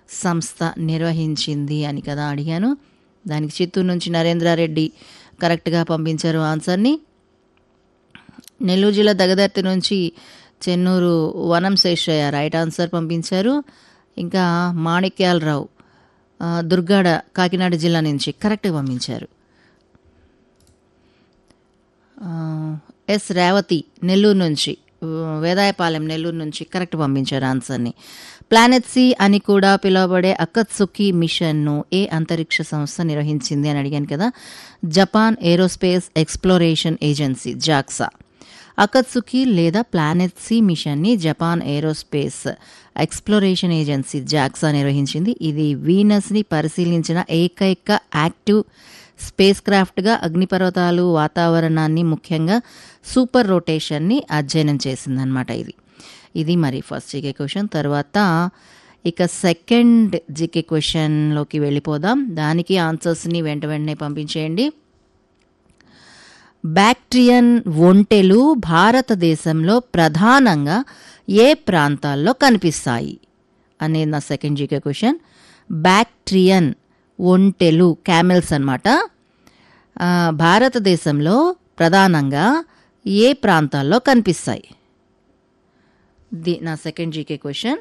సంస్థ నిర్వహించింది అని కదా అడిగాను దానికి చిత్తూరు నుంచి నరేంద్రారెడ్డి కరెక్ట్గా పంపించారు ఆన్సర్ని నెల్లూరు జిల్లా దగదర్తి నుంచి చెన్నూరు వనం శేషయ్య రైట్ ఆన్సర్ పంపించారు ఇంకా మాణిక్యాలరావు ఆ, దుర్గాడ కాకినాడ జిల్లా నుంచి కరెక్ట్గా పంపించారు ఆ, ఎస్ రేవతి నెల్లూరు నుంచి ఆ, వేదాయపాలెం నెల్లూరు నుంచి కరెక్ట్ పంపించారు ఆన్సర్ని ప్లానెట్ సి అని కూడా పిలువబడే అకత్సుకి మిషన్ను ఏ అంతరిక్ష సంస్థ నిర్వహించింది అని అడిగాను కదా Japan aerospace exploration agency JAXA Akatsuki లేదా ప్లానెట్ సి మిషన్ని Japan aerospace exploration agency JAXA నిర్వహించింది ఇది వీనస్ని పరిశీలించిన ఏకైక యాక్టివ్ స్పేస్ క్రాఫ్ట్గా అగ్నిపర్వతాలు వాతావరణాన్ని ముఖ్యంగా సూపర్ రొటేషన్ని అధ్యయనం చేసిందనమాట ఇది ఇది మరి ఫస్ట్ జీకే క్వశ్చన్ తర్వాత ఇక సెకండ్ జీకే క్వశ్చన్లోకి వెళ్ళిపోదాం దానికి ఆన్సర్స్ని వెంట వెంటనే పంపించేయండి బ్యాక్ట్రియన్ ఒంటెలు భారతదేశంలో ప్రధానంగా ఏ ప్రాంతాల్లో కనిపిస్తాయి అనేది నా సెకండ్ జీకే క్వశ్చన్ బ్యాక్ట్రియన్ ఒంటెలు క్యామెల్స్ అనమాట భారతదేశంలో ప్రధానంగా ఏ ప్రాంతాల్లో కనిపిస్తాయి ది నా సెకండ్ జీకే క్వశ్చన్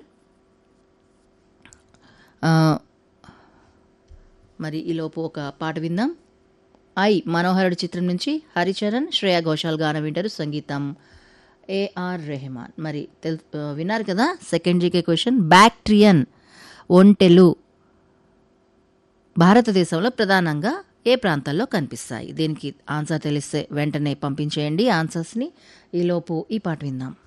మరి ఈలోపు ఒక పాట విందాం ఐ మనోహరుడు చిత్రం నుంచి హరిచరణ్ శ్రేయా ఘోషాల్ గానం వింటారు సంగీతం ఏఆర్ రెహమాన్ మరి తెల్ ఆ, విన్నారు కదా సెకండ్ జీకే క్వశ్చన్ బ్యాక్ట్రియన్ ఒంటెలు భారతదేశంలో ప్రధానంగా ఏ ప్రాంతాల్లో కనిపిస్తాయి దీనికి ఆన్సర్ తెలిస్తే వెంటనే పంపించేయండి ఆన్సర్స్ని ఈలోపు ఈ పాట విందాం